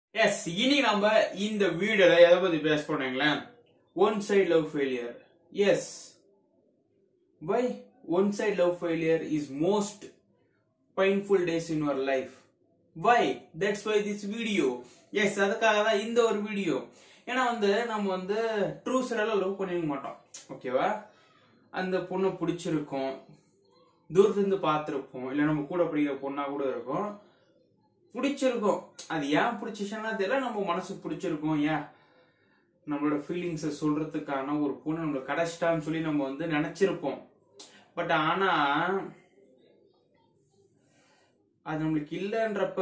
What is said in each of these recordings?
S இனி நம்ம இந்த வீடியோல எதை பத்தி பேச போனீங்களேன் one side love failure yes why one side love failure is most painful days in your life why that's why this video yes அதுக்காக தான் இந்த ஒரு வீடியோ ஏன்னா வந்து நம்ம வந்து ட்ரூ சைடெல்லாம் லவ் பண்ணிருக்க மாட்டோம் ஓகேவா அந்த பொண்ணை பிடிச்சிருக்கும் தூரத்துல இருந்து பார்த்துருப்போம் இல்லை நம்ம கூட படிக்கிற பொண்ணா கூட இருக்கும் பிடிச்சிருக்கும் அது ஏன் பிடிச்சிச்சுன்னா தெரியல நம்ம மனசு பிடிச்சிருக்கும் ஏன் நம்மளோட ஃபீலிங்ஸை சொல்றதுக்கான ஒரு பொண்ணு நம்மளை கிடைச்சிட்டான்னு சொல்லி நம்ம வந்து நினைச்சிருப்போம் பட் ஆனா அது நம்மளுக்கு இல்லைன்றப்ப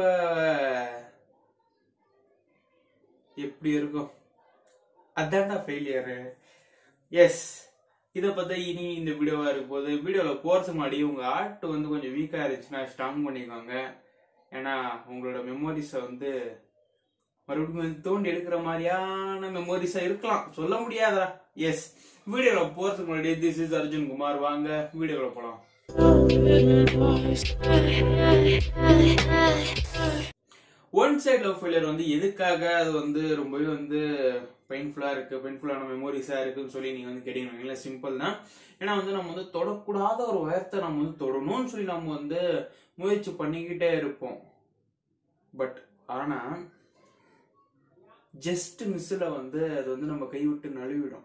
எப்படி இருக்கும் அதான்டா ஃபெயிலியரு எஸ் இதை பத்தி இனி இந்த வீடியோவா இருக்கும் போது வீடியோவில் போறதுக்கு முன்னாடி உங்க ஆர்ட் வந்து கொஞ்சம் வீக்கா இருந்துச்சுன்னா ஸ்ட்ராங் பண்ணிக்கோங்க ஏன்னா உங்களோட மெமோரிஸை வந்து மறுபடியும் வந்து தோண்டி எடுக்கிற மாதிரியான மெமோரிஸா இருக்கலாம் சொல்ல முடியாதா எஸ் வீடியோவில் போறதுக்கு முன்னாடி திஸ் இஸ் அர்ஜுன் குமார் வாங்க வீடியோவில் போலாம் ஒன் சைடு லவ் ஃபெயிலியர் வந்து எதுக்காக அது வந்து ரொம்பவே வந்து பெயின்ஃபுல்லா இருக்கு பெயின்ஃபுல்லான மெமோரிஸா இருக்குன்னு சொல்லி நீங்க வந்து கேட்டீங்க சிம்பிள் தான் ஏன்னா வந்து நம்ம வந்து தொடக்கூடாத ஒரு உயரத்தை நம்ம வந்து தொடணும்னு சொல்லி நம்ம வந்து முயற்சி பண்ணிக்கிட்டே இருப்போம் பட் ஆனா ஜஸ்ட் மிஸ்ஸில் வந்து அது வந்து நம்ம கைவிட்டு நழுவிடும்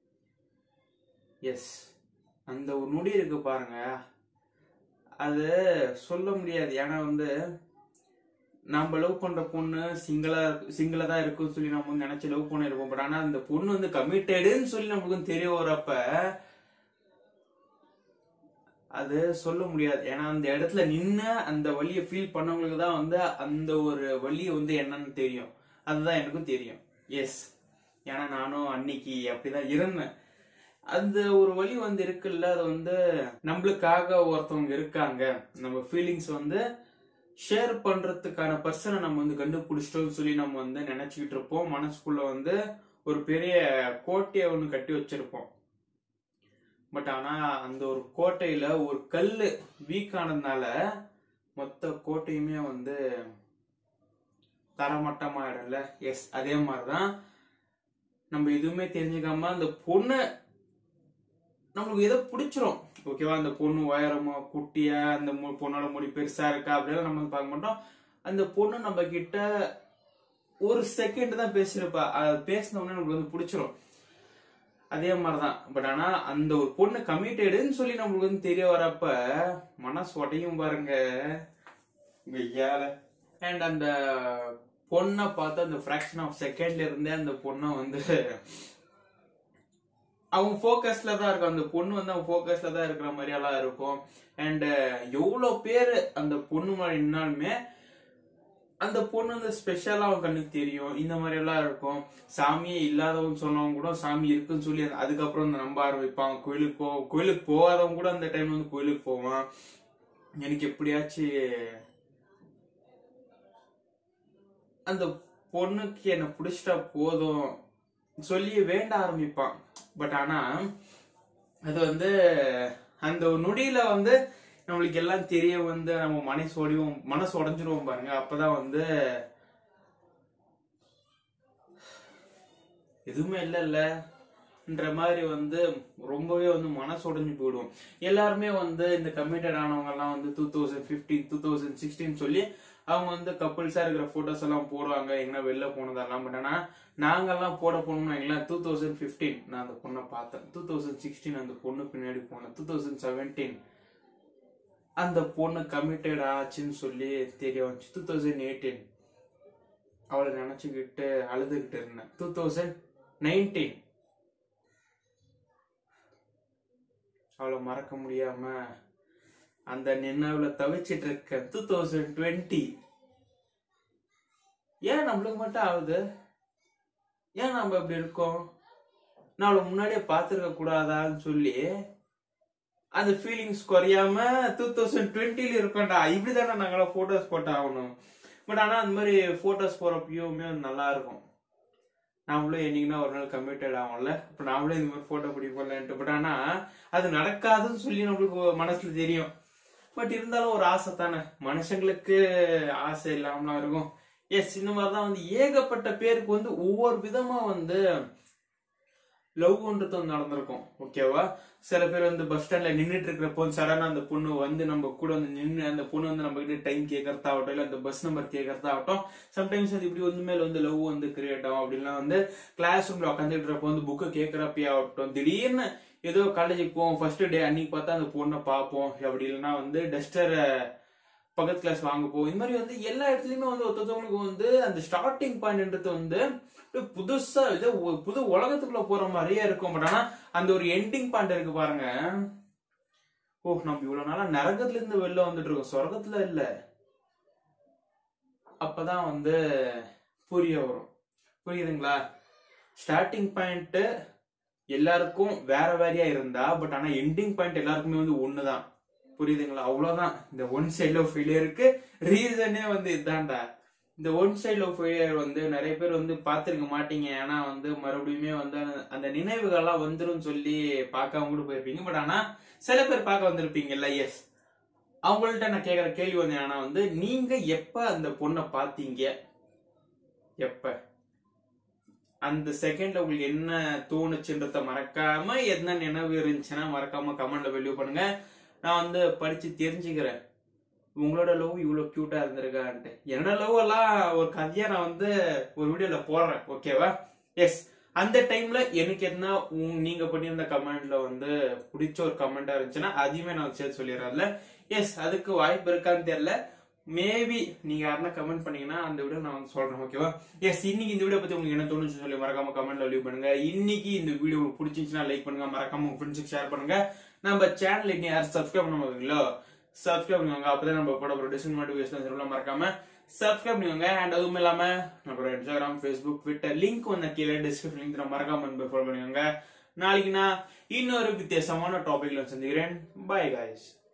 எஸ் அந்த ஒரு நொடி இருக்கு பாருங்க அது சொல்ல முடியாது ஏன்னா வந்து நம்ம லவ் பண்ற பொண்ணு சிங்கிளா சிங்கிளா தான் இருக்குன்னு சொல்லி நம்ம வந்து நினைச்சு லவ் பண்ணிருப்போம் பட் ஆனா அந்த பொண்ணு வந்து கமிட்டடுன்னு சொல்லி நமக்கு தெரிய வரப்ப அது சொல்ல முடியாது ஏன்னா அந்த இடத்துல நின்று அந்த வழியை ஃபீல் பண்ணவங்களுக்கு தான் வந்து அந்த ஒரு வழி வந்து என்னன்னு தெரியும் அதுதான் எனக்கும் தெரியும் எஸ் ஏன்னா நானும் அன்னைக்கு அப்படிதான் இருந்தேன் அந்த ஒரு வழி வந்து இருக்குல்ல அது வந்து நம்மளுக்காக ஒருத்தவங்க இருக்காங்க நம்ம ஃபீலிங்ஸ் வந்து ஷேர் பண்றதுக்கான பர்சனை நம்ம வந்து கண்டுபிடிச்சிட்டோம்னு சொல்லி நம்ம வந்து நினைச்சுக்கிட்டு இருப்போம் மனசுக்குள்ள வந்து ஒரு பெரிய கோட்டையை ஒன்று கட்டி வச்சிருப்போம் பட் ஆனா அந்த ஒரு கோட்டையில ஒரு கல்லு வீக் ஆனதுனால மொத்த கோட்டையுமே வந்து தரமட்டமாயிடும்ல எஸ் அதே மாதிரிதான் நம்ம எதுவுமே தெரிஞ்சுக்காம அந்த பொண்ணு நம்மளுக்கு எதோ பிடிச்சிரும் ஓகேவா அந்த பொண்ணு உயரமா குட்டியா அந்த மு- பொண்ணோட முடி பெருசா இருக்கா அப்படிலாம் நம்ம வந்து பார்க்க மாட்டோம் அந்த பொண்ணு நம்ம கிட்ட ஒரு செகண்ட் தான் பேசியிருப்பா அது பேசின உடனே நம்மளுக்கு வந்து பிடிச்சிரும் அதே மாதிரிதான் பட் ஆனா அந்த ஒரு பொண்ணு கமிட்டடுன்னு சொல்லி நம்மளுக்கு வந்து தெரிய வரப்ப மனசு உடையும் பாருங்க வெய்யால அண்ட் அந்த பொண்ணை பார்த்து அந்த ஃபிராக்ஷன் ஆஃப் செகண்ட்ல இருந்தே அந்த பொண்ணை வந்து அவங்க ஃபோக்கஸ்ல தான் இருக்கும் அந்த பொண்ணு வந்து அவங்க ஃபோக்கஸ்ல தான் இருக்கிற மாதிரி எல்லாம் இருக்கும் அண்ட் எவ்வளோ பேர் அந்த பொண்ணு மாதிரி நின்னாலுமே அந்த பொண்ணு வந்து ஸ்பெஷலா அவங்க கண்ணுக்கு தெரியும் இந்த மாதிரி எல்லாம் இருக்கும் சாமியே இல்லாதவங்க சொன்னவங்க கூட சாமி இருக்குன்னு சொல்லி அதுக்கப்புறம் வந்து நம்ப ஆரம்பிப்பாங்க கோயிலுக்கு போ கோயிலுக்கு போகாதவங்க கூட அந்த டைம் வந்து கோயிலுக்கு போவான் எனக்கு எப்படியாச்சும் அந்த பொண்ணுக்கு என்ன பிடிச்சிட்டா போதும் சொல்லி வேண்ட ஆரம்பிப்பான் பட் ஆனா அது வந்து அந்த ஒரு நொடியில வந்து நம்மளுக்கு எல்லாம் தெரிய வந்து நம்ம மனசு ஒடிவோம் மனசு உடஞ்சிருவோம் பாருங்க அப்பதான் வந்து எதுவுமே இல்ல இல்லன்ற மாதிரி வந்து ரொம்பவே வந்து மனசு உடைஞ்சு போயிடும் எல்லாருமே வந்து இந்த கமிட்டட் ஆனவங்க எல்லாம் வந்து two thousand fifteen two thousand sixteen சொல்லி அவங்க வந்து கப்புள்ஸா இருக்கிற போட்டோஸ் எல்லாம் போடுவாங்க எங்கன்னா வெளில போனதெல்லாம் பட் ஆனா நாங்கெல்லாம் போட போனோம்னு வைங்களேன் டூ தௌசண்ட் பிப்டீன் நான் அந்த பொண்ணை பார்த்தேன் டூ தௌசண்ட் சிக்ஸ்டீன் அந்த பொண்ணு பின்னாடி போனேன் டூ தௌசண்ட் செவன்டீன் அந்த பொண்ணு கமிட்டட் ஆச்சுன்னு சொல்லி தெரிய வந்துச்சு டூ தௌசண்ட் எயிட்டீன் அவளை நினைச்சுக்கிட்டு அழுதுகிட்டு இருந்தேன் டூ தௌசண்ட் நைன்டீன் அவளை மறக்க முடியாம அந்த நினைவுல தவிச்சிட்டு இருக்க டூ தௌசண்ட் டுவெண்ட்டி ஏன் நம்மளுக்கு மட்டும் ஆகுது ஏன் நம்ம இப்படி இருக்கோம் நான் அவளை முன்னாடியே பார்த்துருக்க கூடாதான்னு சொல்லி அந்த ஃபீலிங்ஸ் குறையாம டூ தௌசண்ட் டுவெண்ட்டில இருக்கோம்டா இப்படிதானே நாங்களாம் போட்டோஸ் போட்டு ஆகணும் பட் ஆனா அந்த மாதிரி போட்டோஸ் போறப்பயுமே நல்லா இருக்கும் நாமளும் என்னைக்குன்னா ஒரு நாள் கமிட்டட் ஆகும்ல இப்ப நாமளும் இந்த மாதிரி போட்டோ பிடிப்போம்லன்ட்டு பட் ஆனா அது நடக்காதுன்னு சொல்லி நம்மளுக்கு மனசுல தெரியும் பட் இருந்தாலும் ஒரு ஆசை தானே மனுஷங்களுக்கு ஆசை இல்லாமலாம் இருக்கும் எஸ் இந்த மாதிரி தான் வந்து ஏகப்பட்ட பேருக்கு வந்து ஒவ்வொரு விதமா வந்து லவ்ன்றது வந்து நடந்திருக்கும் ஓகேவா சில பேர் வந்து பஸ் ஸ்டாண்ட்ல நின்றுட்டு இருக்கிறப்போ சடனா அந்த பொண்ணு வந்து நம்ம கூட வந்து நின்று அந்த பொண்ணு வந்து நம்ம கிட்ட டைம் கேட்கறதாகட்டும் இல்ல அந்த பஸ் நம்பர் கேட்கறதாகட்டும் சம்டைம்ஸ் அது இப்படி வந்து மேல வந்து லவ் வந்து கிரியேட் ஆகும் அப்படின்னா வந்து கிளாஸ் ரூம்ல உட்காந்துட்டு இருப்போ வந்து புக்கு கேட்கறப்பே ஆகட்டும் திடீர்னு ஏதோ காலேஜுக்கு போவோம் ஃபர்ஸ்ட் டே அன்னைக்கு பார்த்தா அந்த பொண்ணை பார்ப்போம் அப்படி இல்லைன்னா வந்து டஸ்டரை பக்கத்து கிளாஸ் வாங்க போவோம் இந்த மாதிரி வந்து எல்லா இடத்துலயுமே வந்து ஒருத்தவங்களுக்கு வந்து அந்த ஸ்டார்டிங் பாயிண்ட்ன்றது வந்து அப்படியே புதுசா ஏதோ ஒரு புது உலகத்துக்குள்ள போற மாதிரியே இருக்கும் பட் ஆனா அந்த ஒரு எண்டிங் பாயிண்ட் இருக்கு பாருங்க ஓ நம்ம இவ்வளவு நாளா நரகத்துல இருந்து வெளில வந்துட்டு இருக்கோம் சொர்க்கத்துல இல்ல அப்பதான் வந்து புரிய வரும் புரியுதுங்களா ஸ்டார்டிங் பாயிண்ட் எல்லாருக்கும் வேற வேறையா இருந்தா பட் ஆனா எண்டிங் பாயிண்ட் எல்லாருக்குமே வந்து ஒண்ணுதான் புரியுதுங்களா அவ்வளவுதான் இந்த ஒன் சைட் ஆஃப் ஃபெயிலியருக்கு ரீசனே வந்து இதான்டா இந்த ஒன் சைட் ஆஃப் ஃபெயிலியர் வந்து நிறைய பேர் வந்து பார்த்துருக்க மாட்டீங்க ஏன்னா வந்து மறுபடியுமே வந்து அந்த- அந்த நினைவுகள்லாம் வந்துரும் சொல்லி பார்க்காம கூட போயிருப்பீங்க பட் ஆனா சில பேர் பார்க்க வந்திருப்பீங்கல்ல எஸ் அவங்கள்ட்ட நான் கேட்குற கேள்வி வந்து என்னன்னா வந்து நீங்க எப்ப அந்த பொண்ணை பார்த்தீங்க எப்ப அந்த செகண்ட்ல உங்களுக்கு என்ன தோணுச்சுன்றத மறக்காம என்ன நினைவு இருந்துச்சுன்னா மறக்காம கமெண்ட்ல வெளியூ பண்ணுங்க நான் வந்து படிச்சு தெரிஞ்சுக்கிறேன் உங்களோட லவ் இவ்வளவு கியூட்டா இருந்திருக்கான்ட்டு என்னோட லவ் எல்லாம் ஒரு கதையா நான் வந்து ஒரு வீடியோல போடுறேன் ஓகேவா எஸ் அந்த டைம்ல எனக்கு என்ன உங்க- நீங்க பண்ணியிருந்த கமெண்ட்ல வந்து பிடிச்ச ஒரு கமெண்டா இருந்துச்சுன்னா அதையுமே நான் சேர்த்து சொல்லிடுறேன்ல எஸ் அதுக்கு வாய்ப்பு இருக்கான்னு தெரியல மேபி நீங்க யாருன்னா கமெண்ட் பண்ணீங்கன்னா அந்த வீடியோ நான் வந்து சொல்றேன் ஓகேவா எஸ் இன்னைக்கு இந்த வீடியோ பத்தி உங்களுக்கு என்ன தோணுச்சு சொல்லி மறக்காம கமெண்ட்ல லீவ் பண்ணுங்க இன்னைக்கு இந்த வீடியோ உங்களுக்கு பிடிச்சிருந்துச்சுன்னா லைக் பண்ணுங்க மறக்காம உங்க ஃப்ரெண்ட்ஸுக்கு ஷேர் பண்ணுங்க நம்ம சேனல் இன்னும் யாரும் சப்ஸ்கிரைப் பண்ண மாட்டீங்களோ சப்ஸ்கிரைப் பண்ணுவாங்க அப்பதான் நம்ம போட போற டிசன் மோட்டிவேஷன் மறக்காம சப்ஸ்கிரைப் பண்ணுவாங்க அண்ட் அதுவும் இல்லாம நம்மளோட இன்ஸ்டாகிராம் ஃபேஸ்புக் ட்விட்டர் லிங்க் வந்து கீழே டிஸ்கிரிப்ஷன் லிங்க் மறக்காம ஃபாலோ பண்ணுவாங்க நாளைக்கு நான் இன்னொரு வித்தியாசமான டாபிக்ல சந்திக்கிறேன் பை guys